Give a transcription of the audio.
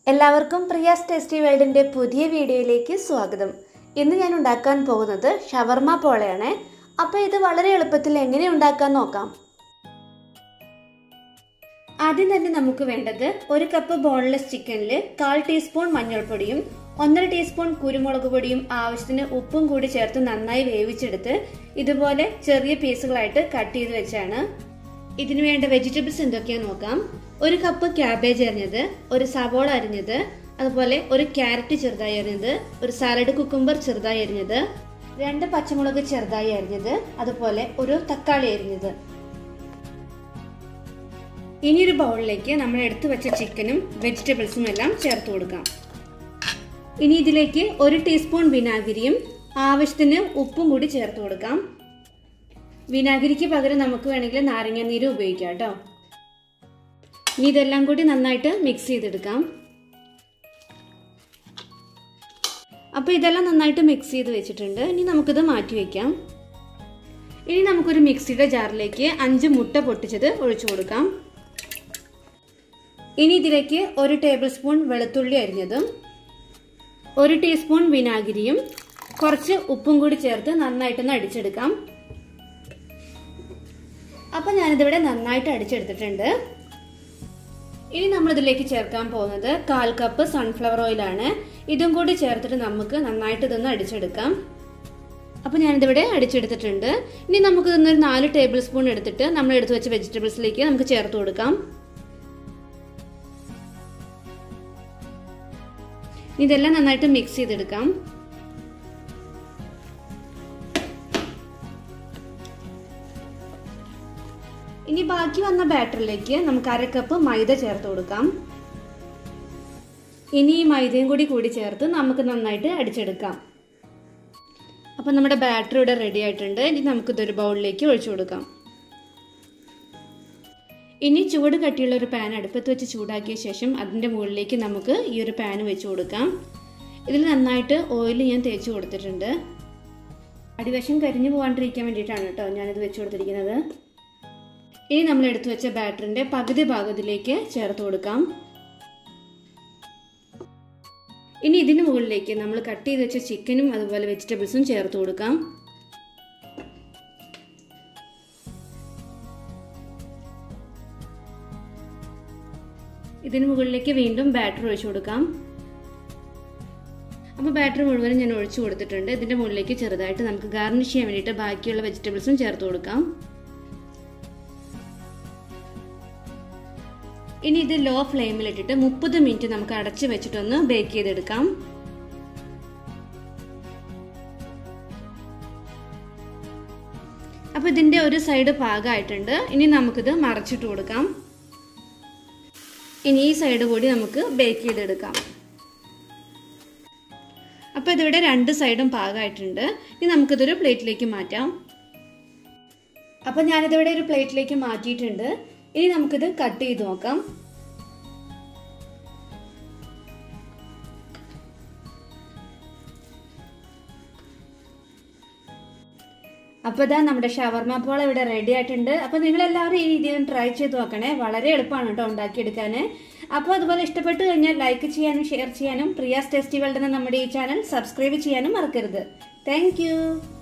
എല്ലാവർക്കും പ്രിയാസ് ടേസ്റ്റി വേൾഡിൻ്റെ പുതിയ വീഡിയോയിലേക്ക് സ്വാഗതം ഇന്ന് ഞാൻ ഉണ്ടാക്കാൻ പോകുന്നത് ഷവർമ പോളയാണ് അപ്പോൾ ഇത് വളരെ എളുപ്പത്തിൽ എങ്ങനെ ഉണ്ടാക്കാൻ നോക്കാം ആദ്യം തന്നെ നമുക്ക് വേണ്ടത് ഒരു കപ്പ് ബോൺലെസ് ചിക്കനിൽ കാൽ ടീസ്പൂൺ മഞ്ഞൾപ്പൊടിയും ഒന്നര ടീസ്പൂൺ കുരുമുളക് പൊടിയും ആവശ്യത്തിന് ഉപ്പും കൂടി ചേർത്ത് നന്നായി വേവിച്ചെടുത്ത് ഇതുപോലെ ചെറിയ പീസുകളായിട്ട് കട്ട് ചെയ്ത് വെച്ചാണ് ഇതിനു വേണ്ട വെജിറ്റബിൾസ് എന്തൊക്കെയാന്ന് നോക്കാം ഒരു കപ്പ് ക്യാബേജ് അരിഞ്ഞത് ഒരു സവോള അരിഞ്ഞത് അതുപോലെ ഒരു ക്യാരറ്റ് ചെറുതായി അരിഞ്ഞത് ഒരു സാലഡ് കുക്കുംബർ ചെറുതായി അരിഞ്ഞത് രണ്ട് പച്ചമുളക് ചെറുതായി അരിഞ്ഞത് അതുപോലെ ഒരു തക്കാളി അരിഞ്ഞത് ഇനി ഒരു ബൗളിലേക്ക് നമ്മൾ എടുത്തു വെച്ച ചിക്കനും വെജിറ്റബിൾസും എല്ലാം ചേർത്ത് കൊടുക്കാം ഇനി ഇതിലേക്ക് ഒരു ടീസ്പൂൺ വിനാഗിരിയും ആവശ്യത്തിന് ഉപ്പും കൂടി ചേർത്ത് കൊടുക്കാം വിനാഗിരിക്ക് പകരം നമുക്ക് വേണമെങ്കിൽ നാരങ്ങ നീര് ഉപയോഗിക്കാം കേട്ടോ ഇനി ഇതെല്ലാം കൂടി നന്നായിട്ട് മിക്സ് ചെയ്തെടുക്കാം അപ്പോൾ ഇതെല്ലാം നന്നായിട്ട് മിക്സ് ചെയ്ത് വെച്ചിട്ടുണ്ട് ഇനി നമുക്കിത് മാറ്റി വയ്ക്കാം ഇനി നമുക്കൊരു മിക്സിയുടെ ജാറിലേക്ക് അഞ്ച് മുട്ട പൊട്ടിച്ചത് ഒഴിച്ചു കൊടുക്കാം ഇനി ഇതിലേക്ക് ഒരു ടേബിൾ സ്പൂൺ വെളുത്തുള്ളി അരിഞ്ഞതും ഒരു ടീസ്പൂൺ വിനാഗിരിയും കുറച്ച് ഉപ്പും കൂടി ചേർത്ത് നന്നായിട്ടൊന്ന് അടിച്ചെടുക്കാം അപ്പം ഞാനിതിവിടെ നന്നായിട്ട് അടിച്ചെടുത്തിട്ടുണ്ട് ഇനി നമ്മൾ ഇതിലേക്ക് ചേർക്കാൻ പോകുന്നത് കാൽ കപ്പ് സൺഫ്ലവർ ഓയിലാണ് ഇതും കൂടി ചേർത്തിട്ട് നമുക്ക് നന്നായിട്ട് ഇതൊന്ന് അടിച്ചെടുക്കാം അപ്പോൾ ഞാനിതിവിടെ അടിച്ചെടുത്തിട്ടുണ്ട് ഇനി നമുക്ക് ഇതൊന്നൊരു നാല് ടേബിൾ സ്പൂൺ എടുത്തിട്ട് നമ്മൾ എടുത്തു വെച്ച വെജിറ്റബിൾസിലേക്ക് നമുക്ക് ചേർത്ത് കൊടുക്കാം ഇതെല്ലാം നന്നായിട്ട് മിക്സ് ചെയ്തെടുക്കാം ഇനി ബാക്കി വന്ന ബാറ്ററിലേക്ക് നമുക്ക് അര കപ്പ് മൈദ ചേർത്ത് കൊടുക്കാം ഇനി ഈ മൈദയും കൂടി കൂടി ചേർത്ത് നമുക്ക് നന്നായിട്ട് അടിച്ചെടുക്കാം അപ്പം നമ്മുടെ ബാറ്ററി ഇവിടെ റെഡി ആയിട്ടുണ്ട് ഇനി നമുക്കിതൊരു ബൗളിലേക്ക് ഒഴിച്ചു കൊടുക്കാം ഇനി ചൂട് കട്ടിയുള്ള ഒരു പാൻ അടുപ്പത്ത് വെച്ച് ചൂടാക്കിയ ശേഷം അതിൻ്റെ മുകളിലേക്ക് നമുക്ക് ഈ ഒരു പാൻ വെച്ച് കൊടുക്കാം ഇതിൽ നന്നായിട്ട് ഓയിൽ ഞാൻ തേച്ച് കൊടുത്തിട്ടുണ്ട് അടിവശം കരിഞ്ഞു പോകാണ്ടിരിക്കാൻ വേണ്ടിയിട്ടാണ് കേട്ടോ ഞാനിത് വെച്ച് കൊടുത്തിരിക്കുന്നത് ഇനി നമ്മൾ എടുത്തു വെച്ച ബാറ്ററിൻ്റെ പകുതി ഭാഗത്തിലേക്ക് ചേർത്ത് കൊടുക്കാം ഇനി ഇതിന് മുകളിലേക്ക് നമ്മൾ കട്ട് ചെയ്ത് വെച്ച ചിക്കനും അതുപോലെ വെജിറ്റബിൾസും ചേർത്ത് കൊടുക്കാം ഇതിന് മുകളിലേക്ക് വീണ്ടും ബാറ്റർ ഒഴിച്ചു കൊടുക്കാം അപ്പോൾ ബാറ്റർ മുഴുവനും ഞാൻ ഒഴിച്ചു കൊടുത്തിട്ടുണ്ട് ഇതിൻ്റെ മുകളിലേക്ക് ചെറുതായിട്ട് നമുക്ക് ഗാർണിഷ് ചെയ്യാൻ വേണ്ടിയിട്ട് ബാക്കിയുള്ള വെജിറ്റബിൾസും ചേർത്ത് കൊടുക്കാം ഇനി ഇത് ലോ ഫ്ലെയിമിലിട്ടിട്ട് മുപ്പത് മിനിറ്റ് നമുക്ക് അടച്ചു വെച്ചിട്ടൊന്ന് ബേക്ക് ചെയ്തെടുക്കാം അപ്പോൾ ഇതിൻ്റെ ഒരു സൈഡ് പാകമായിട്ടുണ്ട് ഇനി നമുക്കിത് മറച്ചിട്ട് കൊടുക്കാം ഇനി ഈ സൈഡ് കൂടി നമുക്ക് ബേക്ക് ചെയ്തെടുക്കാം അപ്പോൾ ഇതിവിടെ രണ്ട് സൈഡും പാകമായിട്ടുണ്ട് ഇനി നമുക്കിതൊരു പ്ലേറ്റിലേക്ക് മാറ്റാം അപ്പോൾ ഞാനിതിവിടെ ഒരു പ്ലേറ്റിലേക്ക് മാറ്റിയിട്ടുണ്ട് ഇനി നമുക്കിത് കട്ട് ചെയ്ത് നോക്കാം അപ്പോൾ ഇതാ നമ്മുടെ ഷവർമ പോള ഇവിടെ റെഡി ആയിട്ടുണ്ട് അപ്പോൾ നിങ്ങൾ എല്ലാവരും ഈ രീതിയിൽ ട്രൈ ചെയ്ത് നോക്കണേ വളരെ എളുപ്പമാണ് കേട്ടോ ഉണ്ടാക്കിയെടുക്കാൻ അപ്പോൾ അതുപോലെ ഇഷ്ടപ്പെട്ടു കഴിഞ്ഞാൽ ലൈക്ക് ചെയ്യാനും ഷെയർ ചെയ്യാനും പ്രിയാസ് ടെസ്റ്റിവൽഡ് എന്ന നമ്മുടെ ഈ ചാനൽ സബ്സ്ക്രൈബ് ചെയ്യാനും മറക്കരുത് താങ്ക്